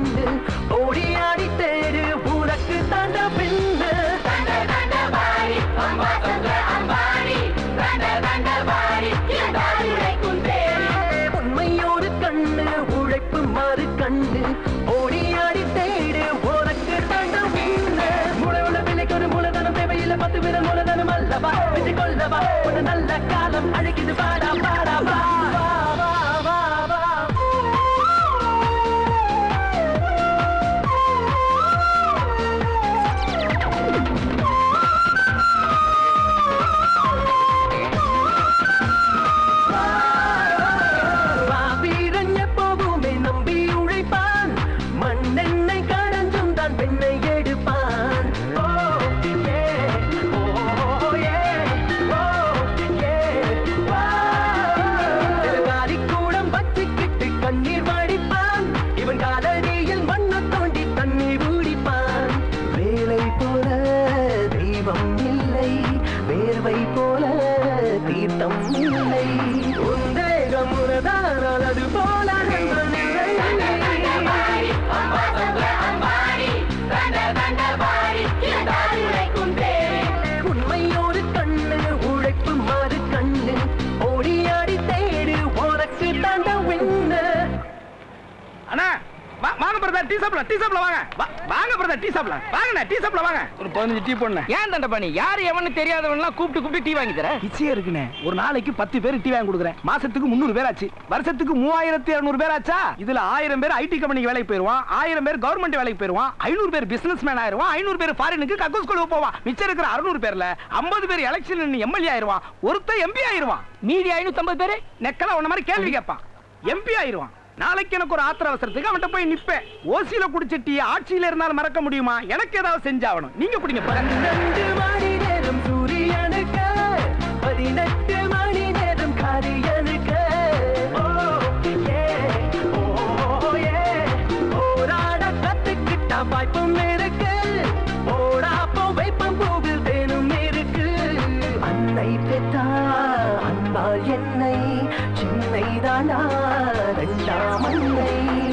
கண்ணு ஓடி ஆடி தேடு உனக்கு தாண்ட பின்னு உண்மையோடு கண்ணு உழைப்பு மாறு கண்ணு ஓடி ஆடி தேடு உனக்கு தாண்ட பின்னு முளைவுள்ள விலைக்கு ஒரு மூலதனம் தேவையில்லை பத்து விரல் மூலதனம் அல்லவா வெற்றி கொள்ளவா ஒரு நல்ல காலம் அழைக்குது பாடா பாடா வா வா வா வா வா வீரன் எப்போவுமே நம்பி உழைப்பான் மண்ணெண்ணை கடந்தும் தான் பெண்ணை எடுப்பான் ஓ ஏ ஓ ஏ ஓ ஏ வா கூடம் வச்சுக்கிட்டு கண்ணீர் வடிப்பான் இவன் காலடியில் மண்ணு தோண்டி தண்ணீர் ஊடிப்பான் வேலை போல தெய்வம் இல்லை வேர்வை போல தீர்த்தம் இல்லை உந்தேகம் உனதானால் அது போல நண்பன் இல்லை. உண்மையோடு கண்ணு உழைப்பு மாறு கண்ணு ஓடி ஆடி தேடு உனக்கு தாண்ட விண்ணு அண்ணா வா- வாங்க பிரதர் டீ சாப்பிடலாம் டீ சாப்பிடலாம் வாங்க வா- வாங்க பிரதர் டீ சாப்பிடலாம் வாங்கண்ணா டீ சாப்பிடலாம் வாங்க ஒரு பதினஞ்சு டீ போடணும் ஏன் தண்டை பண்ணி யாரு எவனு தெரியாதவன்லாம் கூப்பிட்டு கூப்பிட்டு டீ வாங்கி தர பிச்சையா இருக்குண்ணே ஒரு நாளைக்கு பத்து பேர் டீ வாங்கி கொடுக்குறேன் மாசத்துக்கு முந்நூறு பேர் ஆச்சு வருஷத்துக்கு மூவாயிரத்தி இருநூறு பேர் ஆச்சா இதுல ஆயிரம் பேர் ஐடி கம்பெனிக்கு வேலைக்கு போயிருவான் ஆயிரம் பேர் கவர்மெண்ட் வேலைக்கு போயிருவான் ஐநூறு பேர் பிசினஸ் மேன் ஆயிருவான் ஐநூறு பேர் ஃபாரினுக்கு கக்கூஸ் கொழுவு போவான் மிச்சம் இருக்கிற அறுநூறு பேர்ல ஐம்பது பேர் எலெக்ஷன் எம்எல்ஏ ஆயிருவான் ஒருத்தன் எம்பி ஆயிருவான் மீதி ஐநூத்தி பேரு நெக்கலா உன்ன மாதிரி கேள்வி கேட்பான் எம்பி ஆயிருவான் நாளைக்கு எனக்கு ஒரு ஆத்திர அவசரத்துக்கு அவன்கிட்ட போய் நிப்பேன் ஓசியில குடிச்ச டீ ஆட்சியில இருந்தாலும் மறக்க முடியுமா எனக்கு ஏதாவது செஞ்சாகணும் நீங்க குடிங்க பாருங்க. பன்னெண்டு மணி நேரம் சூரியனுக்கு பதினெட்டு மணி நேரம் காரியனுக்கு ஓ ஏ ஓ ஏ போராட கத்துக்கிட்டா வாய்ப்பும் இருக்கு போடாப்போ வைப்பம் கோவில் தேனும் இருக்கு அன்னை பெற்றா அன்பால் என்னை சின்னை தானா ரெண்டாம் அன்னை